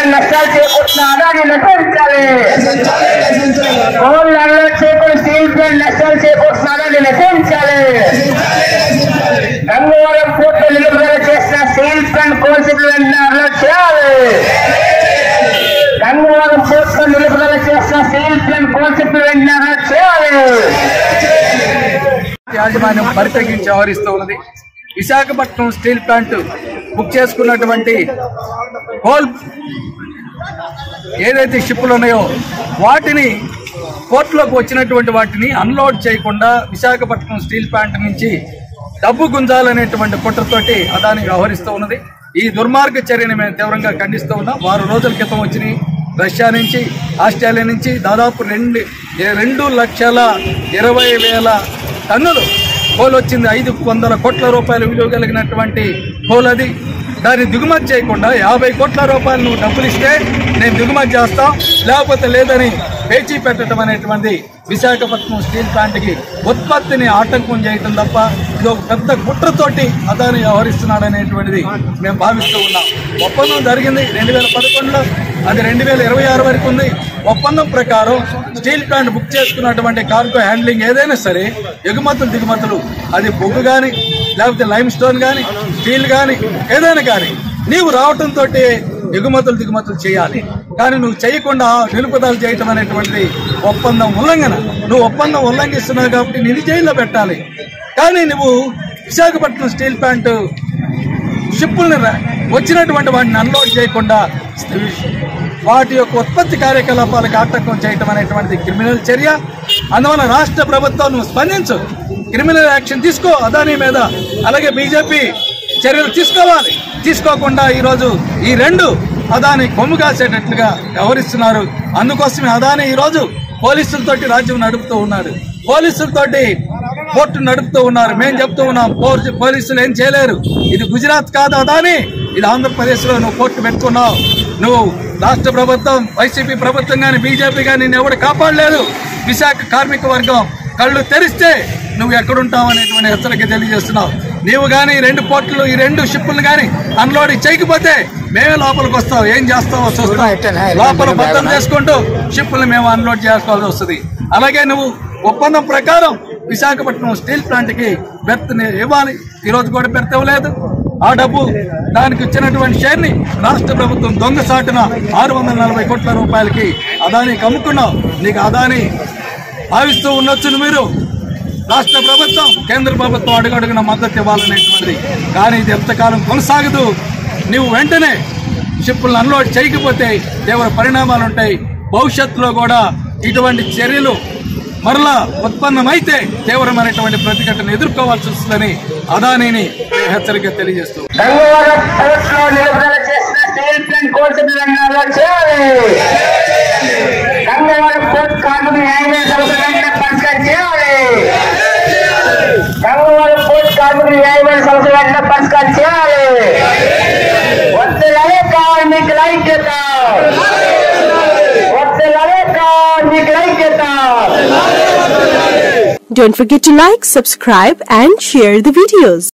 Plant నష్టాలు చేకూరుతున్న ఆదాన్ని నశించాలి కోల్ అన్లోడ్ చేయకుండా స్టీల్ ప్లాంట్ నష్టాలు చేకూరుతున్న ఆదాన్ని నశించాలి గంగవరం పోర్టు నిలుపుదల చేసిన స్టీల్ ప్లాంట్ కోల్ షిప్లు వెంటనే అన్లోడ్ చేయాలి గంగవరం పోర్టు నిలుపుదల చేసిన స్టీల్ ప్లాంట్ కోల్ షిప్లు వెంటనే అన్లోడ్ చేయాలి యాజమాన్యం పరితగించి వ్యవహరిస్తూ ఉన్నది విశాఖపట్నం స్టీల్ ప్లాంట్ బుక్ చేసుకున్నటువంటి హోల్ ఏదైతే షిప్పులు ఉన్నాయో వాటిని పోర్టులోకి వచ్చినటువంటి వాటిని అన్లోడ్ చేయకుండా విశాఖపట్నం స్టీల్ ప్లాంట్ నుంచి డబ్బు గుంజాలనేటువంటి కుట్రతోటి అదాని వ్యవహరిస్తూ ఉన్నది ఈ దుర్మార్గ చర్యని మేము తీవ్రంగా ఖండిస్తూ ఉన్నాం వారు రోజుల క్రితం వచ్చినాయి రష్యా నుంచి ఆస్ట్రేలియా నుంచి దాదాపు రెండు రెండు లక్షల ఇరవై వేల టన్నులు కోల్ వచ్చింది ఐదు వందల కోట్ల రూపాయల విలువ కలిగినటువంటి కోల్ అది దాన్ని దిగుమతి చేయకుండా యాభై కోట్ల రూపాయలు నువ్వు డబ్బులు ఇస్తే నేను దిగుమతి చేస్తాం లేకపోతే లేదని పేచీ పెట్టడం అనేటువంటిది విశాఖపట్నం స్టీల్ ప్లాంట్కి ఉత్పత్తిని ఆటంకం చేయటం తప్ప ఇది ఒక పెద్ద కుట్రతోటి అదాని వ్యవహరిస్తున్నాడు అనేటువంటిది మేము భావిస్తూ ఉన్నాం ఒప్పందం జరిగింది రెండు వేల పదకొండులో అది రెండు వేల ఇరవై ఆరు వరకు ఉంది ఒప్పందం ప్రకారం స్టీల్ ప్లాంట్ బుక్ చేసుకున్నటువంటి కార్గో హ్యాండ్లింగ్ ఏదైనా సరే ఎగుమతులు దిగుమతులు అది బొగ్గు కానీ లేకపోతే లైమ్ స్టోన్ కానీ స్టీల్ కానీ ఏదైనా కానీ నీవు రావటంతో ఎగుమతులు దిగుమతులు చేయాలి కానీ నువ్వు చేయకుండా నిలుపుదల చేయటం అనేటువంటిది ఒప్పందం ఉల్లంఘన నువ్వు ఒప్పందం ఉల్లంఘిస్తున్నావు కాబట్టి నిన్ను జైల్లో పెట్టాలి కానీ నువ్వు విశాఖపట్నం స్టీల్ ప్లాంట్ షిప్పుల్ని రా- వచ్చినటువంటి వాటిని అన్లోడ్ చేయకుండా వాటి యొక్క ఉత్పత్తి కార్యకలాపాలకు ఆటంకం చేయటం అనేటువంటిది క్రిమినల్ చర్య అందువల్ల రాష్ట్ర ప్రభుత్వం నువ్వు స్పందించు క్రిమినల్ యాక్షన్ తీసుకో అదాని మీద అలాగే బీజేపీ చర్యలు తీసుకోవాలి తీసుకోకుండా ఈరోజు ఈ రెండు అదాని కొమ్ము కాసేటట్లుగా వ్యవహరిస్తున్నారు అందుకోసమే అదాని ఈరోజు పోలీసులతోటి రాజ్యం నడుపుతూ ఉన్నాడు పోలీసులతోటి కోర్టు నడుపుతూ ఉన్నారు మేము చెప్తూ ఉన్నాం పోలీసు- పోలీసులు ఏం చేయలేరు ఇది గుజరాత్ కాదు అదాని ఇది ఆంధ్రప్రదేశ్ లో నువ్వు కోర్టు పెట్టుకున్నావు నువ్వు రాష్ట్ర ప్రభుత్వం వైసీపీ ప్రభుత్వం కానీ బీజేపీ కానీ నిన్ను ఎవడు కాపాడలేదు విశాఖ కార్మిక వర్గం కళ్ళు తెరిస్తే నువ్వు ఎక్కడుంటావు అనేటువంటి హెచ్చరిక తెలియజేస్తున్నావు నీవు కానీ రెండు పోర్టులు ఈ రెండు షిప్పులు కానీ అన్లోడ్ చేయకపోతే మేమే లోపలికి వస్తావు ఏం చేస్తావో చూస్తాం లోపల భద్రం చేసుకుంటూ షిప్పులు మేము అన్లోడ్ చేసుకోవాల్సి వస్తుంది అలాగే నువ్వు ఒప్పందం ప్రకారం విశాఖపట్నం స్టీల్ ప్లాంట్ కి బెర్త్ ఇవ్వాలి ఈ రోజు కూడా బెర్త్ ఇవ్వలేదు ఆ డబ్బు దానికి ఇచ్చినటువంటి షేర్ ని రాష్ట్ర ప్రభుత్వం దొంగసాటున ఆరు వందల నలభై కోట్ల రూపాయలకి అదానికి అమ్ముకున్నావు నీకు అదాని భావిస్తూ ఉండొచ్చును మీరు రాష్ట్ర ప్రభుత్వం కేంద్ర ప్రభుత్వం అడుగడుగున మద్దతు ఇవ్వాలనేటువంటిది కానీ ఇది ఎంతకాలం కొనసాగదు నువ్వు వెంటనే షిప్పులను అన్లోడ్ చేయకపోతే తీవ్ర పరిణామాలు ఉంటాయి భవిష్యత్తులో కూడా ఇటువంటి చర్యలు మరలా ఉత్పన్నమైతే తీవ్రమైనటువంటి ప్రతిఘటన ఎదుర్కోవాల్సి వస్తుందని అదానిని హెచ్చరిక తెలియజేస్తూ గంగవరం పోర్టులో నిలుపుదల చేసిన స్టీల్ ప్లాంట్ కోల్షిప్లు వెంటనే చేయాలి గంగవరం పోర్ట్ కార్మిక న్యాయమైన సమస్య వెంటనే పరిష్కారం చేయాలి గంగవరం పోర్ట్ కార్మిక న్యాయమైన సమస్య వెంటనే పరిష్కారం చేయాలి వద్దలే కార్మికుల ఐక్యత వద్దలే కార్మికుల ఐక్యత Don't forget to like, subscribe and share the videos.